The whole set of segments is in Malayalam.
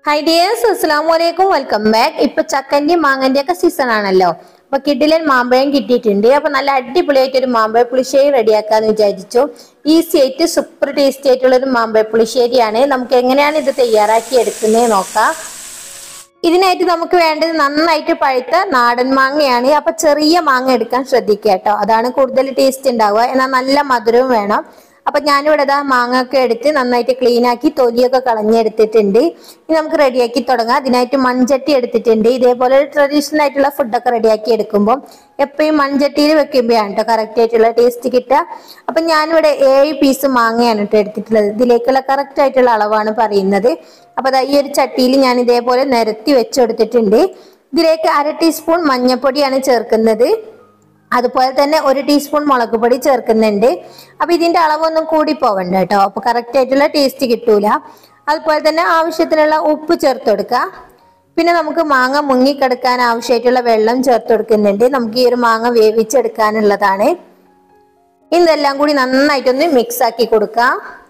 ഹൈ ഡിയേഴ്സ് അസ്സാം വലൈക്കും വെൽക്കം ബാക്ക് ഇപ്പൊ ചക്കന്റെയും മാങ്ങന്റെ ഒക്കെ സീസൺ ആണല്ലോ അപ്പൊ കിഡിലൻ മാമ്പഴം കിട്ടിയിട്ടുണ്ട് അപ്പൊ നല്ല അടിപൊളിയായിട്ട് ഒരു മാമ്പഴ പുളിശ്ശേരി റെഡിയാക്കാന്ന് വിചാരിച്ചു ഈസി ആയിട്ട് സൂപ്പർ ടേസ്റ്റി ആയിട്ടുള്ള ഒരു മാമ്പഴ പുളിശ്ശേരിയാണ് നമുക്ക് എങ്ങനെയാണ് ഇത് തയ്യാറാക്കി എടുക്കുന്നത് നോക്കാം ഇതിനായിട്ട് നമുക്ക് വേണ്ടത് നന്നായിട്ട് പഴുത്ത നാടൻ മാങ്ങയാണ് അപ്പൊ ചെറിയ മാങ്ങ എടുക്കാൻ ശ്രദ്ധിക്കുക കേട്ടോ അതാണ് കൂടുതൽ ടേസ്റ്റ് ഉണ്ടാവുക എന്നാൽ നല്ല മധുരവും വേണം അപ്പൊ ഞാനിവിടെ ഇതാ മാങ്ങ ഒക്കെ എടുത്ത് നന്നായിട്ട് ക്ലീൻ ആക്കി തൊലിയൊക്കെ കളഞ്ഞെടുത്തിട്ടുണ്ട് ഇനി നമുക്ക് റെഡിയാക്കി തുടങ്ങാം അതിനായിട്ട് മൺചട്ടി എടുത്തിട്ടുണ്ട് ഇതേപോലെ ട്രഡീഷണൽ ആയിട്ടുള്ള ഫുഡൊക്കെ റെഡിയാക്കി എടുക്കുമ്പോൾ എപ്പോഴും മൺചട്ടിയിൽ വെക്കുമ്പോഴാണ് കേട്ടോ കറക്റ്റ് ആയിട്ടുള്ള ടേസ്റ്റ് കിട്ടുക അപ്പൊ ഞാനിവിടെ ഏഴ് പീസ് മാങ്ങയാണ് കേട്ടോ എടുത്തിട്ടുള്ളത് ഇതിലേക്കുള്ള കറക്റ്റ് ആയിട്ടുള്ള അളവാണ് പറയുന്നത് അപ്പൊ ദാ ഈ ഒരു ചട്ടിയിൽ ഞാൻ ഇതേപോലെ നിരത്തി വെച്ചെടുത്തിട്ടുണ്ട് ഇതിലേക്ക് അര ടീസ്പൂൺ മഞ്ഞൾപ്പൊടിയാണ് ചേർക്കുന്നത് അതുപോലെ തന്നെ ഒരു ടീസ്പൂൺ മുളക് പൊടി ചേർക്കുന്നുണ്ട് അപ്പൊ ഇതിന്റെ അളവൊന്നും കൂടി പോവണ്ട കേട്ടോ അപ്പൊ കറക്റ്റ് ആയിട്ടുള്ള ടേസ്റ്റ് കിട്ടൂല അതുപോലെ തന്നെ ആവശ്യത്തിനുള്ള ഉപ്പ് ചേർത്ത് കൊടുക്കുക പിന്നെ നമുക്ക് മാങ്ങ മുങ്ങിക്കെടുക്കാൻ ആവശ്യമായിട്ടുള്ള വെള്ളം ചേർത്ത് കൊടുക്കുന്നുണ്ട് നമുക്ക് ഈ ഒരു മാങ്ങ വേവിച്ചെടുക്കാനുള്ളതാണ് ഇതെല്ലാം കൂടി നന്നായിട്ടൊന്ന് മിക്സ് ആക്കി കൊടുക്കാം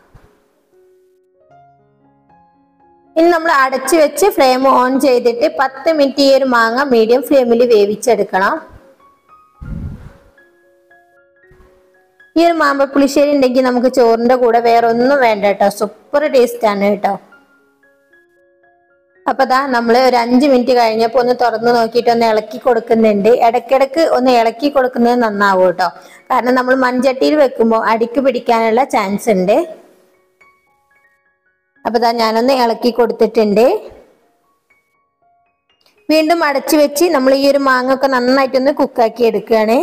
ഇനി നമ്മൾ അടച്ചു വെച്ച് ഫ്ലെയിം ഓൺ ചെയ്തിട്ട് പത്ത് മിനിറ്റ് ഈ ഒരു മാങ്ങ മീഡിയം ഫ്ലെയിമിൽ വേവിച്ചെടുക്കണം ഈ ഒരു മാമ്പ പുളിശ്ശേരി ഉണ്ടെങ്കിൽ നമുക്ക് ചോറിന്റെ കൂടെ വേറെ ഒന്നും വേണ്ട കേട്ടോ സൂപ്പർ ടേസ്റ്റ് ആണ് കേട്ടോ അപ്പൊ ദാ നമ്മൾ ഒരു അഞ്ച് മിനിറ്റ് കഴിഞ്ഞപ്പോൾ ഒന്ന് തുറന്നു നോക്കിയിട്ട് ഒന്ന് ഇളക്കി കൊടുക്കുന്നുണ്ട് ഇടയ്ക്കിടയ്ക്ക് ഒന്ന് ഇളക്കി കൊടുക്കുന്നത് നന്നാവും കേട്ടോ കാരണം നമ്മൾ മൺചട്ടിയിൽ വെക്കുമ്പോൾ അടിക്ക് പിടിക്കാനുള്ള ചാൻസ് ഉണ്ട് അപ്പൊ ദാ ഞാനൊന്ന് ഇളക്കി കൊടുത്തിട്ടുണ്ട് വീണ്ടും അടച്ചു വെച്ച് നമ്മൾ ഈ ഒരു മാങ്ങ ഒക്കെ നന്നായിട്ടൊന്ന് കുക്കാക്കി എടുക്കുകയാണ്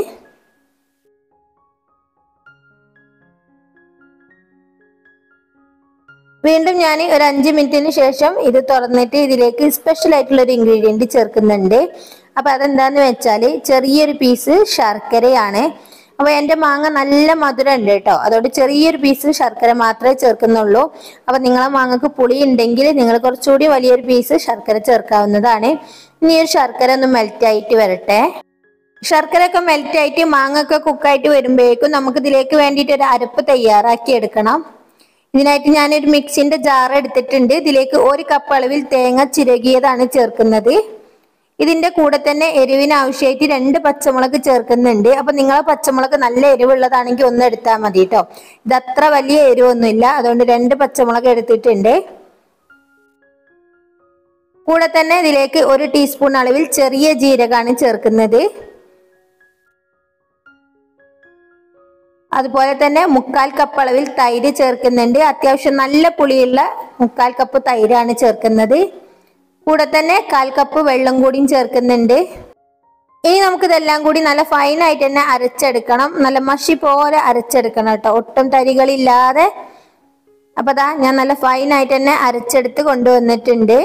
വീണ്ടും ഞാൻ ഒരു അഞ്ച് മിനിറ്റിന് ശേഷം ഇത് തുറന്നിട്ട് ഇതിലേക്ക് സ്പെഷ്യൽ ആയിട്ടുള്ള ഒരു ഇൻഗ്രീഡിയൻറ്റ് ചേർക്കുന്നുണ്ട് അപ്പൊ അതെന്താന്ന് വെച്ചാൽ ചെറിയൊരു പീസ് ശർക്കരയാണ് അപ്പൊ എൻ്റെ മാങ്ങ നല്ല മധുരം ഉണ്ട് കേട്ടോ അതുകൊണ്ട് ചെറിയൊരു പീസ് ശർക്കര മാത്രമേ ചേർക്കുന്നുള്ളൂ അപ്പൊ നിങ്ങളെ മാങ്ങക്ക് പുളി ഉണ്ടെങ്കിൽ നിങ്ങൾ കുറച്ചുകൂടി വലിയൊരു പീസ് ശർക്കര ചേർക്കാവുന്നതാണ് ഇനി ഒരു ശർക്കര ഒന്ന് മെൽറ്റ് ആയിട്ട് വരട്ടെ ശർക്കര ഒക്കെ മെൽറ്റ് ആയിട്ട് മാങ്ങ ഒക്കെ കുക്കായിട്ട് വരുമ്പോഴേക്കും നമുക്ക് ഇതിലേക്ക് വേണ്ടിയിട്ട് ഒരു അരപ്പ് തയ്യാറാക്കി എടുക്കണം ഇതിനായിട്ട് ഞാനൊരു മിക്സിന്റെ ജാർ എടുത്തിട്ടുണ്ട് ഇതിലേക്ക് ഒരു കപ്പ് അളവിൽ തേങ്ങ ചിരകിയതാണ് ചേർക്കുന്നത് ഇതിന്റെ കൂടെ തന്നെ എരിവിന് ആവശ്യമായിട്ട് രണ്ട് പച്ചമുളക് ചേർക്കുന്നുണ്ട് അപ്പൊ നിങ്ങളെ പച്ചമുളക് നല്ല എരിവുള്ളതാണെങ്കിൽ ഒന്ന് എടുത്താൽ മതി കേട്ടോ ഇത് അത്ര വലിയ എരിവൊന്നുമില്ല അതുകൊണ്ട് രണ്ട് പച്ചമുളക് എടുത്തിട്ടുണ്ട് കൂടെ തന്നെ ഇതിലേക്ക് ഒരു ടീസ്പൂൺ അളവിൽ ചെറിയ ജീരകമാണ് ചേർക്കുന്നത് അതുപോലെ തന്നെ മുക്കാൽ കപ്പ് അളവിൽ തൈര് ചേർക്കുന്നുണ്ട് അത്യാവശ്യം നല്ല പുളിയുള്ള മുക്കാൽ കപ്പ് തൈരാണ് ചേർക്കുന്നത് കൂടെ തന്നെ കാൽ കപ്പ് വെള്ളം കൂടിയും ചേർക്കുന്നുണ്ട് ഇനി നമുക്ക് ഇതെല്ലാം കൂടി നല്ല ഫൈൻ ആയിട്ട് തന്നെ അരച്ചെടുക്കണം നല്ല മഷി പോലെ അരച്ചെടുക്കണം കേട്ടോ ഒട്ടും തരികളില്ലാതെ അപ്പൊ ദാ ഞാൻ നല്ല ഫൈൻ ആയിട്ട് തന്നെ അരച്ചെടുത്ത് കൊണ്ടുവന്നിട്ടുണ്ട്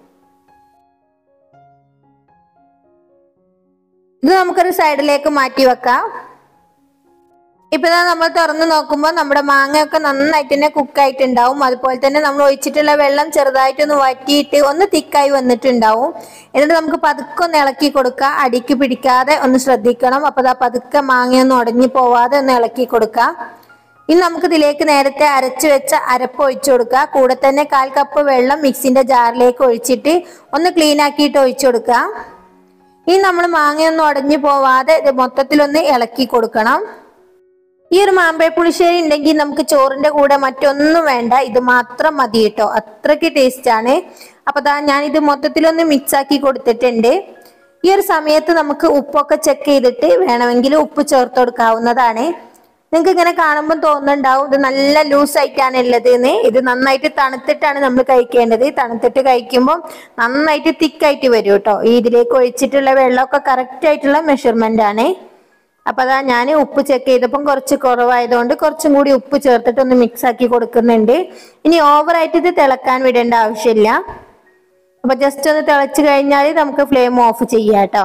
ഇത് നമുക്കൊരു സൈഡിലേക്ക് മാറ്റി വെക്കാം ഇപ്പൊ ദാ നമ്മൾ തുറന്നു നോക്കുമ്പോൾ നമ്മുടെ മാങ്ങയൊക്കെ നന്നായിട്ട് തന്നെ കുക്കായിട്ടുണ്ടാവും അതുപോലെ തന്നെ നമ്മൾ ഒഴിച്ചിട്ടുള്ള വെള്ളം ചെറുതായിട്ടൊന്ന് വറ്റിയിട്ട് ഒന്ന് തിക്കായി വന്നിട്ടുണ്ടാവും എന്നിട്ട് നമുക്ക് പതുക്കെ ഒന്ന് ഇളക്കി കൊടുക്കുക അടിക്ക് പിടിക്കാതെ ഒന്ന് ശ്രദ്ധിക്കണം അപ്പൊ ദാ പതുക്കെ മാങ്ങയൊന്നും ഉടഞ്ഞു പോവാതെ ഒന്ന് ഇളക്കി കൊടുക്കുക ഇനി നമുക്ക് ഇതിലേക്ക് നേരത്തെ അരച്ചു വെച്ച അരപ്പ് ഒഴിച്ചു കൊടുക്കുക കൂടെ തന്നെ കാൽ കപ്പ് വെള്ളം മിക്സിന്റെ ജാറിലേക്ക് ഒഴിച്ചിട്ട് ഒന്ന് ക്ലീൻ ആക്കിയിട്ട് ഒഴിച്ചു കൊടുക്കുക ഇനി നമ്മൾ മാങ്ങയൊന്നും ഉടഞ്ഞു പോവാതെ ഇത് മൊത്തത്തിലൊന്ന് ഇളക്കി കൊടുക്കണം ഈ ഒരു മാമ്പഴ പുളിശ്ശേരി ഉണ്ടെങ്കിൽ നമുക്ക് ചോറിന്റെ കൂടെ മറ്റൊന്നും വേണ്ട ഇത് മാത്രം മതി കേട്ടോ അത്രയ്ക്ക് ടേസ്റ്റ് ആണ് അപ്പൊ ദാ ഞാൻ ഇത് മൊത്തത്തിലൊന്ന് മിക്സ് ആക്കി കൊടുത്തിട്ടുണ്ട് ഈ ഒരു സമയത്ത് നമുക്ക് ഉപ്പൊക്കെ ചെക്ക് ചെയ്തിട്ട് വേണമെങ്കിൽ ഉപ്പ് ചേർത്ത് കൊടുക്കാവുന്നതാണ് നിങ്ങൾക്ക് ഇങ്ങനെ കാണുമ്പോൾ തോന്നുന്നുണ്ടാവും ഇത് നല്ല ലൂസ് ആയിട്ടാണ് ഉള്ളത് എന്ന് ഇത് നന്നായിട്ട് തണുത്തിട്ടാണ് നമ്മൾ കഴിക്കേണ്ടത് തണുത്തിട്ട് കഴിക്കുമ്പോൾ നന്നായിട്ട് തിക്കായിട്ട് വരും കേട്ടോ ഈ ഇതിലേക്ക് ഒഴിച്ചിട്ടുള്ള വെള്ളമൊക്കെ കറക്റ്റ് ആയിട്ടുള്ള മെഷർമെന്റ് ആണ് അപ്പൊ അതാ ഞാൻ ഉപ്പ് ചെക്ക് ചെയ്തപ്പം കുറച്ച് കുറവായതുകൊണ്ട് കുറച്ചും കൂടി ഉപ്പ് ചേർത്തിട്ട് ഒന്ന് മിക്സ് ആക്കി കൊടുക്കുന്നുണ്ട് ഇനി ഓവറായിട്ട് ഇത് തിളക്കാൻ വിടേണ്ട ആവശ്യമില്ല അപ്പൊ ജസ്റ്റ് ഒന്ന് തിളച്ച് കഴിഞ്ഞാൽ നമുക്ക് ഫ്ലെയിം ഓഫ് ചെയ്യാം കേട്ടോ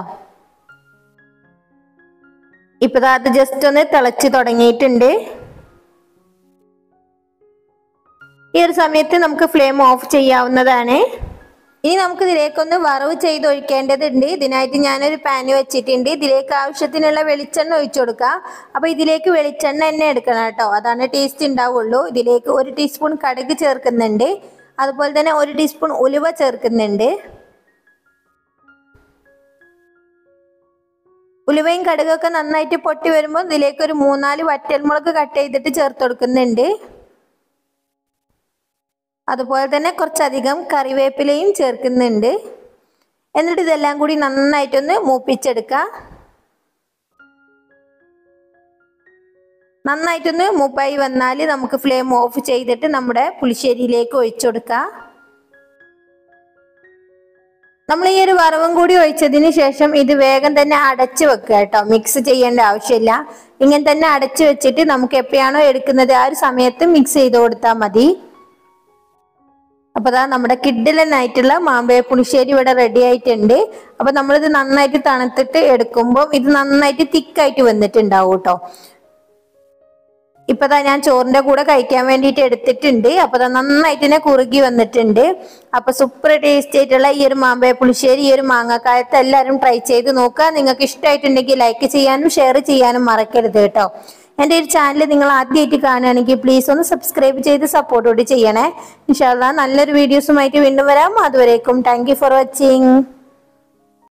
ഇപ്പൊ ദാ അത് ജസ്റ്റ് ഒന്ന് തിളച്ച് തുടങ്ങിയിട്ടുണ്ട് ഈ ഒരു സമയത്ത് നമുക്ക് ഫ്ലെയിം ഓഫ് ചെയ്യാവുന്നതാണ് ഇനി നമുക്ക് ഇതിലേക്കൊന്ന് വറവ് ചെയ്ത് ഒഴിക്കേണ്ടതുണ്ട് ഇതിനായിട്ട് ഞാനൊരു പാന് വെച്ചിട്ടുണ്ട് ഇതിലേക്ക് ആവശ്യത്തിനുള്ള വെളിച്ചെണ്ണ ഒഴിച്ചു കൊടുക്കാം അപ്പൊ ഇതിലേക്ക് വെളിച്ചെണ്ണ തന്നെ എടുക്കണം കേട്ടോ അതാണ് ടേസ്റ്റ് ഉണ്ടാവുള്ളൂ ഇതിലേക്ക് ഒരു ടീസ്പൂൺ കടുക് ചേർക്കുന്നുണ്ട് അതുപോലെ തന്നെ ഒരു ടീസ്പൂൺ ഉലുവ ചേർക്കുന്നുണ്ട് ഉലുവയും കടുകൊക്കെ നന്നായിട്ട് പൊട്ടി വരുമ്പോൾ ഇതിലേക്ക് ഒരു മൂന്നാല് വറ്റൽമുളക് കട്ട് ചെയ്തിട്ട് ചേർത്ത് കൊടുക്കുന്നുണ്ട് അതുപോലെ തന്നെ കുറച്ചധികം കറിവേപ്പിലയും ചേർക്കുന്നുണ്ട് എന്നിട്ട് ഇതെല്ലാം കൂടി നന്നായിട്ടൊന്ന് മൂപ്പിച്ചെടുക്കാം നന്നായിട്ടൊന്ന് മൂപ്പായി വന്നാൽ നമുക്ക് ഫ്ലെയിം ഓഫ് ചെയ്തിട്ട് നമ്മുടെ പുളിശ്ശേരിയിലേക്ക് ഒഴിച്ചു കൊടുക്കാം നമ്മൾ ഈ ഒരു വറവും കൂടി ഒഴിച്ചതിന് ശേഷം ഇത് വേഗം തന്നെ അടച്ചു വെക്കുക കേട്ടോ മിക്സ് ചെയ്യേണ്ട ആവശ്യമില്ല ഇങ്ങനെ തന്നെ അടച്ചു വെച്ചിട്ട് നമുക്ക് എപ്പോഴാണോ എടുക്കുന്നത് ആ ഒരു സമയത്ത് മിക്സ് ചെയ്ത് കൊടുത്താൽ മതി അപ്പൊ അതാ നമ്മുടെ കിഡിലനായിട്ടുള്ള മാമ്പഴ പുളിശ്ശേരി ഇവിടെ റെഡി ആയിട്ടുണ്ട് അപ്പൊ നമ്മളിത് നന്നായിട്ട് തണുത്തിട്ട് എടുക്കുമ്പോൾ ഇത് നന്നായിട്ട് തിക്കായിട്ട് വന്നിട്ടുണ്ടാവും കേട്ടോ ഇപ്പതാ ഞാൻ ചോറിന്റെ കൂടെ കഴിക്കാൻ വേണ്ടിയിട്ട് എടുത്തിട്ടുണ്ട് അപ്പൊ ദാ നന്നായിട്ട് തന്നെ കുറുകി വന്നിട്ടുണ്ട് അപ്പൊ സൂപ്പർ ടേസ്റ്റി ആയിട്ടുള്ള ഈ ഒരു മാമ്പഴ പുളിശ്ശേരി ഈ ഒരു മാങ്ങാക്കായത്ത് എല്ലാവരും ട്രൈ ചെയ്ത് നോക്കുക നിങ്ങൾക്ക് ഇഷ്ടമായിട്ടുണ്ടെങ്കിൽ ലൈക്ക് ചെയ്യാനും ഷെയർ ചെയ്യാനും മറക്കരുത് കേട്ടോ എൻ്റെ ഒരു ചാനൽ നിങ്ങൾ ആദ്യമായിട്ട് കാണുകയാണെങ്കിൽ പ്ലീസ് ഒന്ന് സബ്സ്ക്രൈബ് ചെയ്ത് സപ്പോർട്ട് കൂടി ചെയ്യണേ ഇൻഷാല്ല നല്ലൊരു വീഡിയോസുമായിട്ട് വീണ്ടും വരാം അതുവരേക്കും താങ്ക് യു ഫോർ വാച്ചിങ്